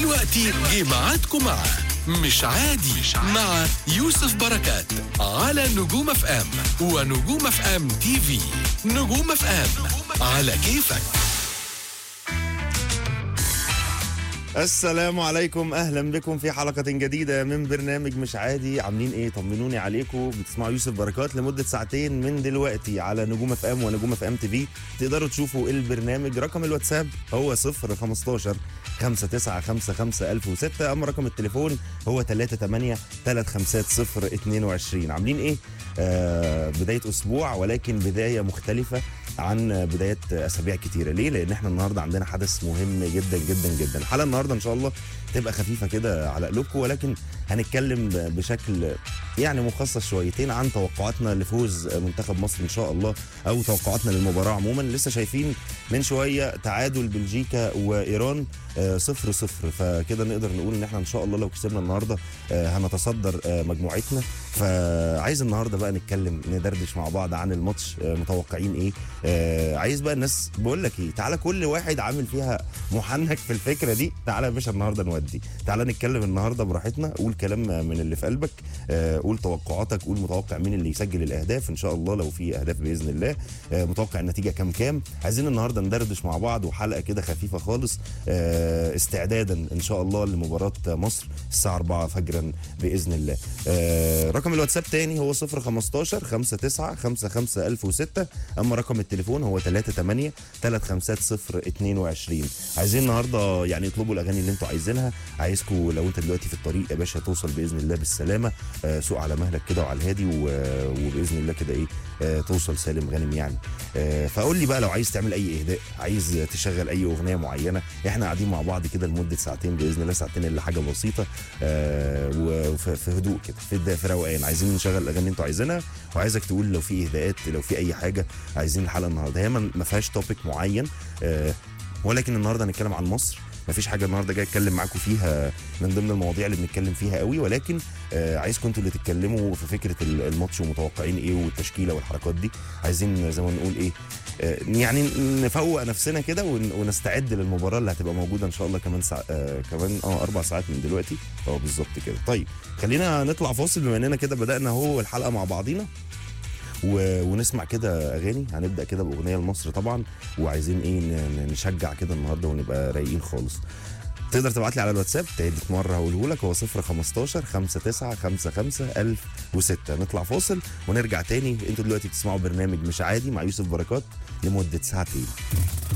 ودلوقتي جه ميعادكم مع مش عادي مع يوسف بركات على نجوم اف ام ونجوم اف ام تي في نجوم اف ام على كيفك السلام عليكم اهلا بكم في حلقه جديده من برنامج مش عادي عاملين ايه طمنوني عليكم بتسمعوا يوسف بركات لمده ساعتين من دلوقتي على نجوم اف ام ونجوم اف ام تي في تقدروا تشوفوا البرنامج رقم الواتساب هو 015 5955006 اما رقم التليفون هو 38 350 22 عاملين ايه آه بدايه اسبوع ولكن بدايه مختلفه عن بدايه اسابيع كتيره ليه لان احنا النهارده عندنا حدث مهم جدا جدا جدا الحلقه النهارده ان شاء الله تبقى خفيفه كده على قلوبكم ولكن هنتكلم بشكل يعني مخصص شويتين عن توقعاتنا لفوز منتخب مصر ان شاء الله او توقعاتنا للمباراه عموما لسه شايفين من شويه تعادل بلجيكا وايران آه، صفر صفر فكده نقدر نقول ان احنا ان شاء الله لو كسبنا النهارده آه، هنتصدر آه، مجموعتنا فعايز النهارده بقى نتكلم ندردش مع بعض عن الماتش آه، متوقعين ايه آه، عايز بقى الناس بقول لك ايه تعالى كل واحد عامل فيها محنك في الفكره دي تعالى يا باشا النهارده نودي تعالى نتكلم النهارده براحتنا قول كلام من اللي في قلبك آه، قول توقعاتك قول متوقع مين اللي يسجل الاهداف ان شاء الله لو في اهداف باذن الله آه، متوقع النتيجه كام كام عايزين النهارده ندردش مع بعض وحلقه كده خفيفه خالص آه، استعدادا ان شاء الله لمباراه مصر الساعه 4 فجرا باذن الله آه، رقم الواتساب تاني هو 015 59 55 1006 اما رقم التليفون هو 38 350 22 عايزين النهارده يعني اطلبوا الاغاني اللي انتوا عايزينها عايزكم لو انت دلوقتي في الطريق يا باشا توصل باذن الله بالسلامه آه، سوق على مهلك كده وعلى الهادي و- وباذن الله كده ايه آه، توصل سالم غانم يعني آه، فقول لي بقى لو عايز تعمل اي اهداء عايز تشغل اي اغنيه معينه احنا قاعدين مع بعض كده لمده ساعتين باذن الله ساعتين الا حاجه بسيطه آه، وفي في هدوء كده في الد- في روقان عايزين نشغل الاغاني اللي انتوا عايزينها وعايزك تقول لو في اهداءات لو في اي حاجه عايزين الحلقه النهارده هي ما ما فيهاش توبيك معين آه، ولكن النهارده هنتكلم عن مصر مفيش حاجه النهارده جاي اتكلم معاكم فيها من ضمن المواضيع اللي بنتكلم فيها قوي ولكن آه عايزكم انتوا اللي تتكلموا في فكره ال- الماتش ومتوقعين ايه والتشكيله والحركات دي عايزين زي ما نقول ايه آه يعني نفوق نفسنا كده ون- ونستعد للمباراه اللي هتبقى موجوده ان شاء الله كمان ساعة آه كمان اه اربع ساعات من دلوقتي اه بالظبط كده طيب خلينا نطلع فاصل بما اننا كده بدانا اهو الحلقه مع بعضينا و... ونسمع كده اغاني هنبدا كده باغنيه لمصر طبعا وعايزين ايه ن- نشجع كده النهارده ونبقى رايقين خالص تقدر تبعت لي على الواتساب تالت مره هقوله لك هو 015 59 55 1006 نطلع فاصل ونرجع تاني انتوا دلوقتي بتسمعوا برنامج مش عادي مع يوسف بركات لمده ساعتين